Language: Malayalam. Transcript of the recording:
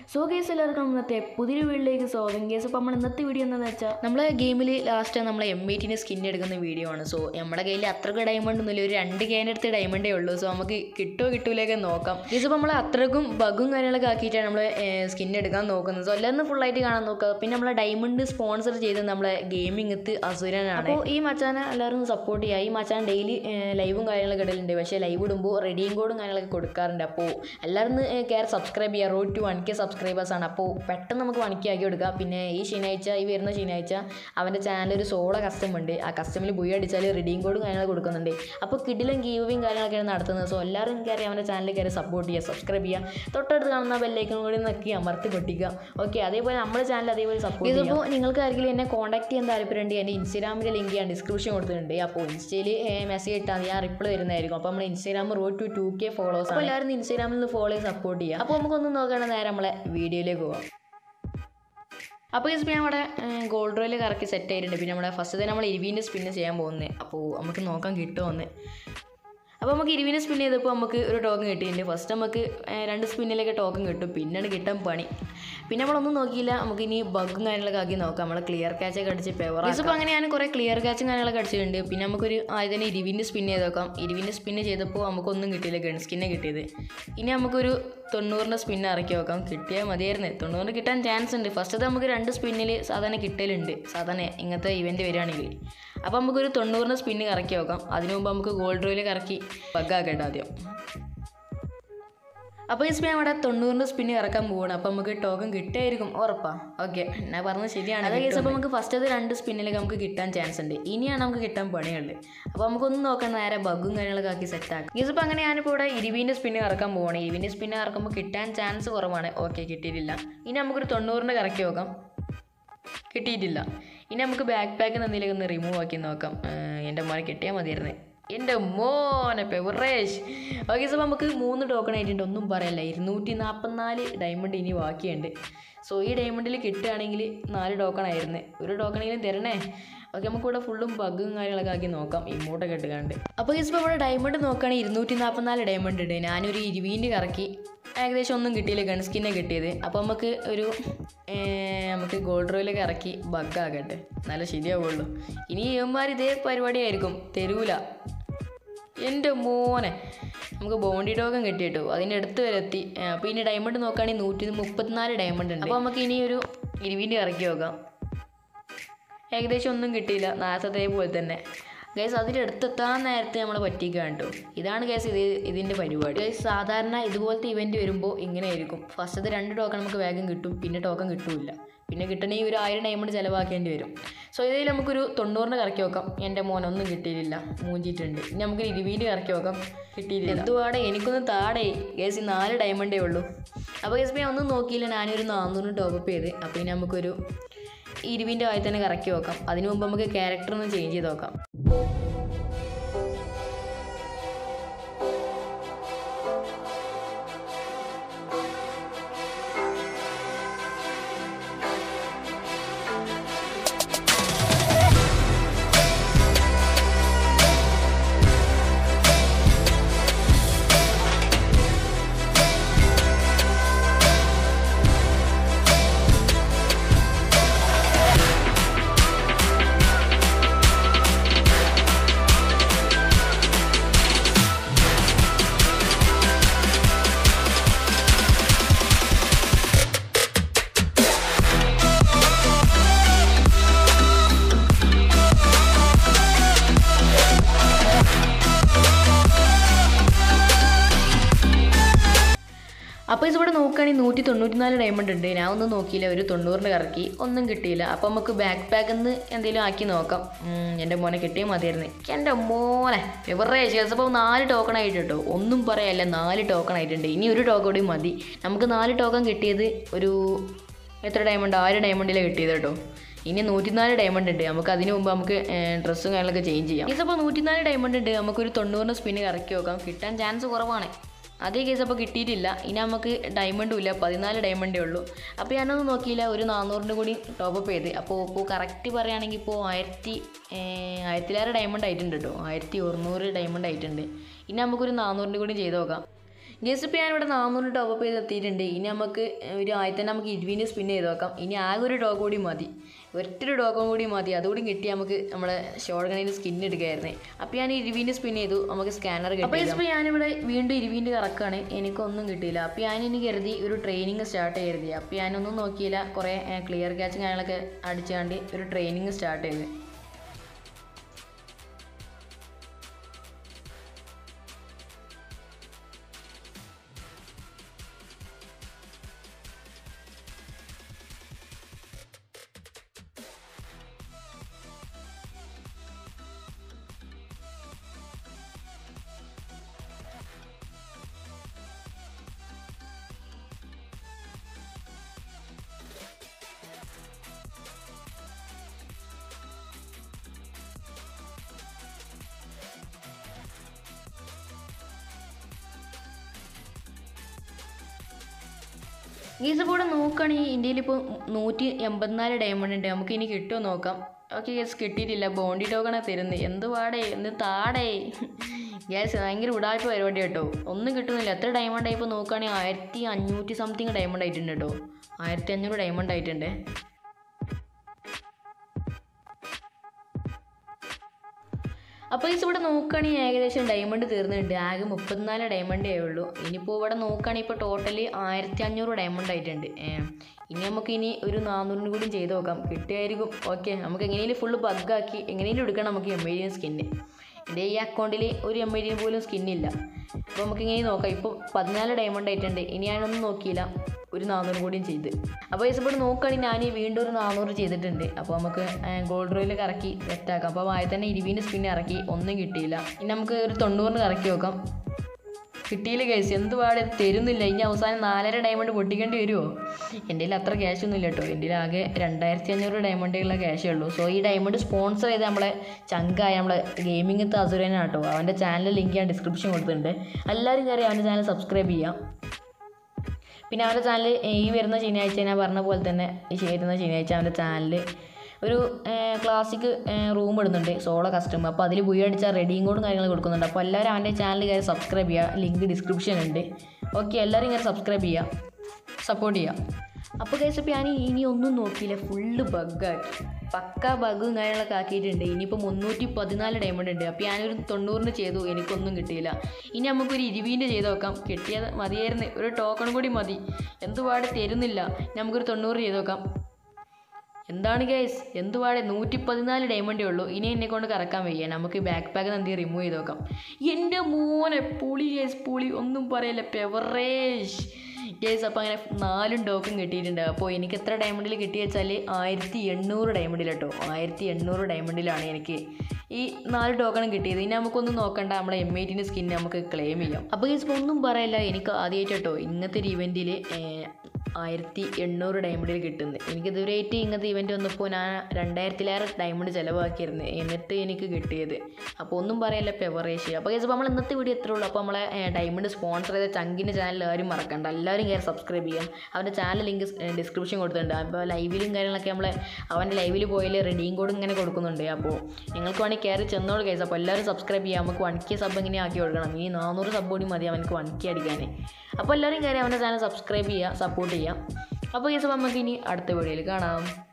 സോ കേസ് എല്ലാവർക്കും ഇന്നത്തെ പുതിയൊരു വീഡിയോയിലേക്ക് സ്വാഗതം കേസ് അപ്പോൾ നമ്മൾ ഇന്നത്തെ വീഡിയോ എന്താണെന്ന് വെച്ചാൽ നമ്മളെ ഗെയിമിൽ ലാസ്റ്റ് നമ്മളെ എം എയ്റ്റിന് സ്കിൻ എടുക്കുന്ന വീഡിയോ ആണ് സോ നമ്മുടെ കയ്യിൽ അത്രയ്ക്ക് ഡയമണ്ട് ഒന്നുമില്ല ഒരു രണ്ട് ക്യാൻ അടുത്ത് ഡയമണ്ടേ ഉള്ളൂ സോ നമുക്ക് കിട്ടുമോ കിട്ടൂലേക്ക് നോക്കാം കേസ് അപ്പോൾ നമ്മൾ അത്രക്കും ബഗും കാര്യങ്ങളൊക്കെ ആക്കിയിട്ടാണ് നമ്മൾ സ്കിൻ എടുക്കാൻ നോക്കുന്നത് സോ എല്ലാവരും ഫുള്ളായിട്ട് കാണാൻ നോക്കുക പിന്നെ നമ്മളെ ഡയമണ്ട് സ്പോൺസർ ചെയ്തത് നമ്മളെ ഗെയിമിംഗ് എത്ത് അസുരനാണ് അപ്പോൾ ഈ മച്ചാനെ എല്ലാവരും സപ്പോർട്ട് ചെയ്യുക ഈ മച്ചാൻ ഡെയിലി ലൈവും കാര്യങ്ങളൊക്കെ ഇടലുണ്ട് പക്ഷേ ലൈവ് ഇടുമ്പോൾ റെഡിയും കോഡും കാര്യങ്ങളൊക്കെ കൊടുക്കാറുണ്ട് അപ്പോൾ എല്ലാവരും കയറി സബ്സ്ക്രൈബ് ചെയ്യുക road to one K subscribers ആണ് അപ്പോൾ പെട്ടെന്ന് നമുക്ക് വണിക്ക് ആക്കി കൊടുക്കുക പിന്നെ ഈ ശനിയാഴ്ച ഈ വരുന്ന ശനിയാഴ്ച അവൻ്റെ ചാനൽ ഒരു സോള കസ്റ്റം ഉണ്ട് ആ കസ്റ്റമിൽ ബുയ അടിച്ചാൽ റെഡിയും കോഡും കാര്യങ്ങളൊക്കെ കൊടുക്കുന്നുണ്ട് അപ്പോൾ കിഡിലും ഗീവും കാര്യങ്ങളൊക്കെയാണ് നടത്തുന്നത് സോ എല്ലാവരും കയറി അവൻ്റെ ചാനലിൽ കയറി സപ്പോർട്ട് ചെയ്യുക സബ്സ്ക്രൈബ് ചെയ്യുക തൊട്ടടുത്ത് കാണുന്ന ബെല്ലൈക്കനും കൂടി നക്കി അമർത്തി പൊട്ടിക്കുക ഓക്കെ അതേപോലെ നമ്മുടെ ചാനൽ അതേപോലെ സപ്പോർട്ട് ചെയ്യുക ഇതിപ്പോൾ നിങ്ങൾക്ക് ആരെങ്കിലും എന്നെ കോൺടാക്ട് ചെയ്യാൻ താല്പര്യമുണ്ട് എൻ്റെ ഇൻസ്റ്റാഗ്രാമിൻ്റെ ലിങ്ക് ഞാൻ ഡിസ്ക്രിപ്ഷൻ കൊടുത്തിട്ടുണ്ട് അപ്പോൾ ഇൻസ്റ്റയിൽ മെസ്സേജ് ഇട്ടാൽ ഞാൻ റിപ്ലൈ വരുന്നതായിരിക്കും അപ്പോൾ നമ്മൾ Instagram road to two K followers അപ്പോൾ എല്ലാവരും ഇൻസ്റ്റാഗ്രാമിൽ നിന്ന് ഫോളോ ചെയ്ത് സപ്പോർട്ട് ചെയ്യുക അപ്പോൾ നമുക്കൊന്ന് നോക്കുകയാണ് നേരെ നമ്മളെ വീഡിയോയിലേക്ക് പോകാം അപ്പോൾ ഇത് ഞാൻ അവിടെ ഗോൾഡ് റോയിൽ കറക്കി സെറ്റ് ആയിട്ടുണ്ട് പിന്നെ നമ്മുടെ ഫസ്റ്റ് നമ്മൾ ഇരുവിൻ്റെ സ്പിന്ന് ചെയ്യാൻ പോകുന്നത് അപ്പോൾ നമുക്ക് നോക്കാൻ കിട്ടുമെന്ന് അപ്പോൾ നമുക്ക് ഇരുവിനെ സ്പിൻ ചെയ്തപ്പോൾ നമുക്ക് ഒരു ടോക്കൺ കിട്ടിയിട്ടുണ്ട് ഫസ്റ്റ് നമുക്ക് ഏഹ്, രണ്ട് സ്പിന്നിലൊക്കെ ടോക്കൺ കിട്ടും പിന്നീട് കിട്ടാൻ പണി പിന്നെ നമ്മളൊന്നും നോക്കിയില്ല നമുക്ക് ഇനി ബഗും കാര്യങ്ങളൊക്കെ ആക്കി നോക്കാം നമ്മൾ ക്ലിയർ ക്യാച്ച് ഒക്കെ അടിച്ച് പെവർ ഇപ്പോൾ അങ്ങനെ ഞാൻ കുറേ ക്ലിയർ ക്യാച്ചും കാര്യങ്ങളൊക്കെ അടിച്ചിട്ടുണ്ട് പിന്നെ നമുക്കൊരു ആദ്യം തന്നെ ഇരുവിൻ്റെ സ്പിൻ ചെയ്ത് നോക്കാം ഇരുവിൻ്റെ സ്പിന്ന് ചെയ്തപ്പോൾ നമുക്കൊന്നും കിട്ടിയില്ല ഗൺ സ്കിന്നെ കിട്ടിയത് ഇനി നമുക്കൊരു തൊണ്ണൂറിൻ്റെ സ്പിന്ന് ഇറക്കി നോക്കാം കിട്ടിയാൽ മതിയായിരുന്നു തൊണ്ണൂറിന് കിട്ടാൻ ചാൻസ് ഉണ്ട് ഫസ്റ്റത്തെ നമുക്ക് രണ്ട് സ്പിന്നിൽ സാധാരണ കിട്ടലുണ്ട് സാധാരണ ഇങ്ങനത്തെ ഇവൻറ്റ് വരികയാണെങ്കിൽ അപ്പോൾ നമുക്കൊരു തൊണ്ണൂറിന് സ്പിന്ന് കറക്കി നോക്കാം അതിനു മുമ്പ് നമുക്ക് ഗോൾഡ് റോയിൽ കറക്കി ബഗ്ഗാക്കേണ്ട ആദ്യം അപ്പോൾ ഈ സ്പിൻ അവിടെ തൊണ്ണൂറിൻ്റെ സ്പിന്ന് ഇറക്കാൻ പോവാണ് അപ്പോൾ നമുക്ക് ടോക്കൺ കിട്ടുമായിരിക്കും ഉറപ്പാ ഓക്കെ ഞാൻ പറഞ്ഞത് ശരിയാണ് അതേ കേസ് അപ്പോൾ നമുക്ക് ഫസ്റ്റ് അത് രണ്ട് സ്പിന്നിലൊക്കെ നമുക്ക് കിട്ടാൻ ചാൻസ് ഉണ്ട് ഇനിയാണ് നമുക്ക് കിട്ടാൻ പണിയുള്ളത് അപ്പോൾ നമുക്കൊന്നും നോക്കാൻ നേരെ ബഗ്ഗും കാര്യങ്ങളൊക്കെ ആക്കി സെറ്റ് ആക്കാം കേസ് ഇപ്പോൾ അങ്ങനെ ഞാനിപ്പോൾ ഇവിടെ ഇരുവിൻ്റെ സ്പിന്ന് ഇറക്കാൻ പോവാണ് ഇരുവിൻ്റെ സ്പിന്ന് ഇറക്കുമ്പോൾ കിട്ടാൻ ചാൻസ് കുറവാണ് ഓക്കെ കിട്ടിയിട്ടില്ല ഇനി നമുക്കൊരു തൊണ്ണൂറിൻ്റെ കറക്കി നോക്കാം കിട്ടിയിട്ടില്ല ഇനി നമുക്ക് ബാക്ക് പാക്കിൽ എന്തെങ്കിലും ഒന്ന് റിമൂവ് ആക്കി നോക്കാം ഏഹ് എൻ്റെ മോനെ കിട്ടിയാൽ മതിയായിരുന്നു എൻ്റെ മോനെ പെവറേഷ് ഓക്കെ സോ നമുക്ക് മൂന്ന് ടോക്കൺ ആയിട്ടുണ്ട് ഒന്നും പറയല്ല ഇരുന്നൂറ്റി നാൽപ്പത്തിനാല് ഡയമണ്ട് ഇനി ബാക്കിയുണ്ട് സോ ഈ ഡയമണ്ടിൽ കിട്ടുകയാണെങ്കിൽ നാല് ടോക്കൺ ആയിരുന്നു ഒരു ടോക്കണെങ്കിലും തരണേ ഓക്കെ നമുക്കിവിടെ ഫുള്ളും ബഗും കാര്യങ്ങളൊക്കെ ആക്കി നോക്കാം ഇമോട്ടൊക്കെ ഇട്ട് കണ്ട് അപ്പോൾ ഇപ്പോൾ ഇവിടെ ഡയമണ്ട് നോക്കുകയാണെങ്കിൽ ഇരുന്നൂറ്റി നാൽപ്പത്തിനാല് ഡയമണ്ട് ഉണ്ട് ഞാനൊരു ഇരുപീൻ്റെ കറക്കി ഏകദേശം ഒന്നും കിട്ടിയില്ല ഗൺ സ്കിന്നെ കിട്ടിയത് അപ്പോൾ നമുക്ക് ഒരു ഏർ, നമുക്ക് ഗോൾഡ് റോയിലൊക്കെ ഇറക്കി ബഗ്ഗാകട്ടെ നല്ല ശരിയാവുള്ളൂ ഇനി ഇവന്മാർ ഇതേ പരിപാടിയായിരിക്കും തരൂല എൻ്റെ മോനെ നമുക്ക് ബോണ്ടി ടോക്കൺ കിട്ടി കേട്ടോ അതിൻ്റെ അടുത്ത് വരെ എത്തി ഏർ, അപ്പോൾ ഇനി ഡയമണ്ട് നോക്കുകയാണെങ്കിൽ നൂറ്റി മുപ്പത്തിനാല് ഡയമണ്ട് ഉണ്ട് അപ്പോൾ നമുക്ക് ഇനി ഒരു ഇരുവിൻ്റെ ഇറക്കി നോക്കാം ഏകദേശം ഒന്നും കിട്ടിയില്ല നേരത്തെ പോലെ തന്നെ ഗൈസ് അതിൻ്റെ അടുത്തെത്താൻ നേരത്തെ നമ്മൾ പറ്റിക്കാൻ കേട്ടോ ഇതാണ് ഗൈസ് ഇത് ഇതിൻ്റെ പരിപാടി ഗൈസ് സാധാരണ ഇതുപോലത്തെ ഇവൻറ്റ് വരുമ്പോൾ ഇങ്ങനെയായിരിക്കും ഫസ്റ്റത്തെ രണ്ട് ടോക്കൺ നമുക്ക് വേഗം കിട്ടും പിന്നെ ടോക്കൺ കിട്ടൂല പിന്നെ കിട്ടണമെങ്കിൽ ഒരു ആയിരം ഡയമണ്ട് ചിലവാക്കേണ്ടി വരും സോ ഇതിൽ നമുക്കൊരു തൊണ്ണൂറിന് കറക്കി വെക്കാം എൻ്റെ മോനൊന്നും കിട്ടിയിട്ടില്ല മൂഞ്ചിട്ടുണ്ട് ഇനി നമുക്ക് ഇരുപതിന് കറക്കി വെക്കാം കിട്ടിയിട്ടില്ല എന്തുവാടെ എനിക്കൊന്നും താടേ ഗേസ് നാല് ഡയമണ്ടേ ഉള്ളൂ അപ്പോൾ ഗേസ് ഞാൻ ഒന്നും നോക്കിയില്ല ഞാനൊരു നാനൂറിന് ടോപ്പപ്പ് ചെയ്ത് അപ്പോൾ ഇനി നമുക്കൊരു ഇരുവിൻ്റെ ആയി തന്നെ കറക്കി നോക്കാം അതിനു മുമ്പ് നമുക്ക് ക്യാരക്ടർ ഒന്ന് ചേഞ്ച് ചെയ്ത് നോക്കാം അപ്പോൾ ഇതിവിടെ നോക്കുകയാണെങ്കിൽ നൂറ്റി തൊണ്ണൂറ്റിനാല് ഡയമണ്ട് ഉണ്ട് ഞാൻ ഒന്നും നോക്കിയില്ല ഒരു തൊണ്ണൂറിന് കറക്കി ഒന്നും കിട്ടിയില്ല അപ്പോൾ നമുക്ക് ബാക്ക് പാക്കിൽ നിന്ന് എന്തെങ്കിലും ആക്കി നോക്കാം ഉം, എൻ്റെ മോനെ കിട്ടിയാൽ മതിയായിരുന്നു എൻ്റെ മോനെ ഇവരുടെ ശേഷം അപ്പോൾ നാല് ടോക്കൺ ആയിട്ട് കേട്ടോ ഒന്നും പറയാല്ല നാല് ടോക്കൺ ആയിട്ടുണ്ട് ഇനി ഒരു ടോക്കൺ കൂടി മതി നമുക്ക് നാല് ടോക്കൺ കിട്ടിയത് ഒരു എത്ര ഡയമണ്ട് ആറ് ഡയമണ്ടിലാണ് കിട്ടിയത് കേട്ടോ ഇനി നൂറ്റിനാല് ഡയമണ്ട് ഉണ്ട് നമുക്ക് അതിന് മുമ്പ് നമുക്ക് ഡ്രസ്സും കാര്യങ്ങളൊക്കെ ചേഞ്ച് ചെയ്യാം ഇതിപ്പോൾ നൂറ്റിനാല് ഡയമണ്ട് ഉണ്ട് നമുക്കൊരു തൊണ്ണൂറിന് സ്പിന്ന് കറക്കി നോക്കാം കിട്ടാൻ ചാൻസ് കുറവാണ് അതേ കേസ് അപ്പോൾ കിട്ടിയിട്ടില്ല ഇനി നമുക്ക് ഡയമണ്ടും ഇല്ല പതിനാല് ഡയമണ്ടേ ഉള്ളൂ അപ്പോൾ ഞാനൊന്നും നോക്കിയില്ല ഒരു നാനൂറിൻ്റെ കൂടി ടോപ്പപ്പ് ചെയ്ത് അപ്പോൾ ഇപ്പോൾ കറക്റ്റ് പറയുകയാണെങ്കിൽ ഇപ്പോൾ ആയിരത്തി ഏഹ്, ആയിരത്തിലേറെ ഡയമണ്ട് ആയിട്ടുണ്ട് കേട്ടോ ആയിരത്തി ഒരുന്നൂറ് ഡയമണ്ട് ആയിട്ടുണ്ട് ഇനി നമുക്കൊരു നാനൂറിൻ്റെ കൂടി ചെയ്ത് നോക്കാം ഗസ് ഇപ്പോൾ ഞാനിവിടെ നാനൂറ് ടോപ്പ് അപ്പ് ചെയ്ത് എത്തിയിട്ടുണ്ട് ഇനി നമുക്ക് ഒരു ആദ്യത്തെ നമുക്ക് ഇരുവിന് സ്പിൻ ചെയ്ത് നോക്കാം ഇനി ആകെ ഒരു ഡോഗ് കൂടി മതി ഒറ്റൊരു ഡോഗും കൂടി മതി അതുകൂടി കിട്ടി നമുക്ക് നമ്മളെ ഷോർട്ട് സ്കിൻ എടുക്കായിരുന്നേ അപ്പോൾ ഞാൻ ഇരുവിൻ്റെ സ്പിൻ ചെയ്തു നമുക്ക് സ്കാനർ കിട്ടി അപ്പോൾ ഇപ്പോൾ ഞാനിവിടെ വീണ്ടും ഇരുവിൻ്റെ കറക്കാണ് എനിക്കൊന്നും കിട്ടിയില്ല അപ്പോൾ ഞാൻ ഇനി കരുതി ഒരു ട്രെയിനിങ് സ്റ്റാർട്ട് കരുതി അപ്പോൾ ഞാനൊന്നും നോക്കിയില്ല കുറേ ക്ലിയർ ക്യാച്ചും കാര്യങ്ങളൊക്കെ അടിച്ചുകൊണ്ട് ഒരു ട്രെയിനിങ് സ്റ്റാർട്ട് ചെയ്ത് ഗീസ് കൂടെ നോക്കുകയാണെങ്കിൽ ഇന്ത്യയിൽ ഇപ്പോൾ നൂറ്റി എൺപത്തിനാല് ഡയമണ്ട് ഉണ്ട് നമുക്ക് ഇനി കിട്ടുമോ നോക്കാം ഓക്കെ ഗേസ് കിട്ടിയിട്ടില്ല ബോണ്ടി ടോക്കണാണ് തരുന്നത് എന്ത് പാടേ എന്ത് താടേ ഗ്യാസ് ഭയങ്കര ഉടായ്പ പരിപാടി കേട്ടോ ഒന്നും കിട്ടുന്നില്ല എത്ര ഡയമണ്ട് ആയിപ്പോൾ നോക്കുകയാണെങ്കിൽ ആയിരത്തി അഞ്ഞൂറ്റി സംതിങ് ഡയമണ്ട് ആയിട്ടുണ്ട് കേട്ടോ ആയിരത്തി അഞ്ഞൂറ് ഡയമണ്ട് ആയിട്ടുണ്ട് അപ്പോൾ ഇത് ഇവിടെ നോക്കുകയാണെങ്കിൽ ഏകദേശം ഡയമണ്ട് തീർന്നിട്ടുണ്ട് ആകെ മുപ്പത്തിനാല് ഡയമണ്ടേ ഉള്ളൂ ഇനിയിപ്പോൾ ഇവിടെ നോക്കുകയാണെങ്കിൽ ഇപ്പോൾ ടോട്ടലി ആയിരത്തി അഞ്ഞൂറ് ഡയമണ്ട് ആയിട്ടുണ്ട് ഏ, ഇനി നമുക്ക് ഇനി ഒരു നാനൂറിന് കൂടി ചെയ്ത് നോക്കാം കിട്ടുമായിരിക്കും ഓക്കെ നമുക്ക് എങ്ങനെയും ഫുള്ള് ബഗ്ഗാക്കി എങ്ങനെയും എടുക്കണം നമുക്ക് എം ഐ ഡി സ്കിന്ന് എൻ്റെ ഈ അക്കൗണ്ടിൽ ഒരു എം ഐ ഡി പോലും സ്കിന്നില്ല അപ്പോൾ നമുക്ക് ഇങ്ങനെ നോക്കാം ഇപ്പോൾ പതിനാല് ഡയമണ്ട് ആയിട്ടുണ്ട് ഇനി ഞാനൊന്നും നോക്കിയില്ല ഒരു നാനൂറ് കൂടിയും ചെയ്ത് അപ്പോൾ ഈ ഇവിടെ നോക്കുകയാണെങ്കിൽ ഞാൻ വീണ്ടും ഒരു നാനൂറ് ചെയ്തിട്ടുണ്ട് അപ്പോൾ നമുക്ക് ഗോൾഡ് റോയിൽ കറക്കി സെറ്റാക്കാം അപ്പോൾ ആദ്യം തന്നെ ഇരുപതിന് സ്പിൻ ഇറക്കി ഒന്നും കിട്ടിയില്ല ഇനി നമുക്ക് ഒരു തൊണ്ണൂറിന് കറക്കി നോക്കാം കിട്ടിയില്ല കേസ് എന്ത് പാട് തരുന്നില്ല ഇനി അവസാനം നാലര ഡയമണ്ട് പൊട്ടിക്കേണ്ടി വരുമോ എൻ്റെ കയ്യിൽ അത്ര ക്യാഷ് ഒന്നും ഇല്ല കേട്ടോ എൻ്റെ കയ്യിൽ ആകെ രണ്ടായിരത്തി അഞ്ഞൂറ് ഡയമണ്ടുള്ള ക്യാഷേ ഉള്ളൂ സോ ഈ ഡയമണ്ട് സ്പോൺസർ ചെയ്ത് നമ്മളെ ചങ്കായ നമ്മളെ ഗെയിമിങ്ങത്തെ അസുരനാണ് കേട്ടോ അവൻ്റെ ചാനൽ ലിങ്ക് ഞാൻ ഡിസ്ക്രിപ്ഷൻ കൊടുത്തിട്ടുണ്ട് എല്ലാവരും കയറി അവൻ്റെ ചാനൽ സബ്സ്ക്രൈബ് ചെയ്യാം പിന്നെ അവൻ്റെ ചാനൽ ഈ വരുന്ന ശനിയാഴ്ച ഞാൻ പറഞ്ഞ പോലെ തന്നെ ഈ വരുന്ന ശനിയാഴ്ച അവൻ്റെ ചാനൽ ഒരു ക്ലാസിക് റൂം ഇടുന്നുണ്ട് സോളോ കസ്റ്റമർ അപ്പോൾ അതിൽ പോയി അടിച്ചാൽ റെഡിയും കോഡും കാര്യങ്ങൾ കൊടുക്കുന്നുണ്ട് അപ്പോൾ എല്ലാവരും അവൻ്റെ ചാനൽ കയറി സബ്സ്ക്രൈബ് ചെയ്യുക ലിങ്ക് ഡിസ്ക്രിപ്ഷൻ ഉണ്ട് ഓക്കെ എല്ലാവരും കയറി സബ്സ്ക്രൈബ് ചെയ്യുക സപ്പോർട്ട് ചെയ്യുക അപ്പോൾ കഴിച്ചപ്പോൾ ഞാൻ ഇനി ഒന്നും നോക്കിയില്ല ഫുള്ള് ബഗ്ഗാക്കി പക്ക ബഗ്ഗും കാര്യങ്ങളൊക്കെ ആക്കിയിട്ടുണ്ട് ഇനിയിപ്പോൾ മുന്നൂറ്റി പതിനാല് ഡയമണ്ട് ഉണ്ട് അപ്പോൾ ഞാനൊരു തൊണ്ണൂറിന് ചെയ്തു എനിക്കൊന്നും കിട്ടിയില്ല ഇനി നമുക്കൊരു ഇരുപതിൻ്റെ ചെയ്ത് നോക്കാം കിട്ടിയത് മതിയായിരുന്നു ഒരു ടോക്കൺ കൂടി മതി എന്തുപാട് തരുന്നില്ല നമുക്കൊരു തൊണ്ണൂറ് ചെയ്ത് നോക്കാം എന്താണ് ഗൈസ് എന്തുപാടെ നൂറ്റി പതിനാല് ഡയമണ്ടേ ഉള്ളൂ ഇനി എന്നെ കൊണ്ട് കറക്കാൻ വയ്യ നമുക്ക് ബാക്ക് പാക്ക് നന്ദി റിമൂവ് ചെയ്ത് നോക്കാം എൻ്റെ മോനെ പുളി ഗൈസ് പുളി ഒന്നും പറയില്ല പെവറേഷ് ഗൈസ് അപ്പോൾ അങ്ങനെ നാലും ടോക്കും കിട്ടിയിട്ടുണ്ട് അപ്പോൾ എനിക്ക് എത്ര ഡയമണ്ടിൽ കിട്ടിയ വെച്ചാൽ ആയിരത്തി എണ്ണൂറ് ഡയമണ്ടിൽ കേട്ടോ ആയിരത്തി എണ്ണൂറ് ഡയമണ്ടിലാണ് എനിക്ക് ഈ നാല് ടോക്കണും കിട്ടിയത് ഇനി നമുക്കൊന്നും നോക്കണ്ട നമ്മളെ എം ഐറ്റിൻ്റെ സ്കിൻ നമുക്ക് ക്ലെയിം ചെയ്യാം അപ്പോൾ ഗൈസ് ഇപ്പോൾ ഒന്നും പറയില്ല എനിക്ക് ആദ്യമായിട്ട് കേട്ടോ ഇങ്ങനത്തെ ഒരു ഇവൻറ്റിൽ ആയിരത്തി എണ്ണൂറ് ഡയമണ്ടിൽ കിട്ടുന്നത് എനിക്ക് ഇതുവരെയായിട്ട് ഇങ്ങനത്തെ ഇവൻറ്റ് വന്നപ്പോൾ ഞാൻ രണ്ടായിരത്തിലേറെ ഡയമണ്ട് ചിലവാക്കിയിരുന്നു എന്നിട്ട് എനിക്ക് കിട്ടിയത് അപ്പോൾ ഒന്നും പറയല്ല പെവറേഷ് അപ്പോൾ കേസ് നമ്മൾ ഇന്നത്തെ വീഡിയോ എത്ര ഉള്ളൂ അപ്പോൾ നമ്മളെ ഡയമണ്ട് സ്പോൺസർ ചെയ്ത ചങ്കിൻ്റെ ചാനൽ ആരും മറക്കണ്ട എല്ലാവരും കയറി സബ്സ്ക്രൈബ് ചെയ്യാം അവൻ്റെ ചാനൽ ലിങ്ക് ഡിസ്ക്രിപ്ഷൻ കൊടുത്തിട്ടുണ്ട് അപ്പോൾ ലൈവിലും കാര്യങ്ങളൊക്കെ നമ്മളെ അവൻ്റെ ലൈവിൽ പോയാൽ റെഡിയും കോഡ് ഇങ്ങനെ കൊടുക്കുന്നുണ്ട് അപ്പോൾ നിങ്ങൾക്ക് വേണമെങ്കിൽ കയറി ചെന്നോളൂ കേസ് അപ്പോൾ എല്ലാവരും സബ്സ്ക്രൈബ് ചെയ്യാം നമുക്ക് വൺ കെ സബ് ഇങ്ങനെ ആക്കി കൊടുക്കണം ഈ നാനൂറ് സബ് കൂടി മതി അവനക്ക് വൺ കെ അടിക്കാൻ അപ്പോൾ എല്ലാവരും കയറി അവൻ്റെ ചാനൽ സബ്സ്ക്രൈബ് ചെയ്യുക സപ്പോർട്ട് ചെയ്യുക അപ്പോൾ ഈ സമയം നമുക്ക് ഇനി അടുത്ത വീഡിയോയിൽ കാണാം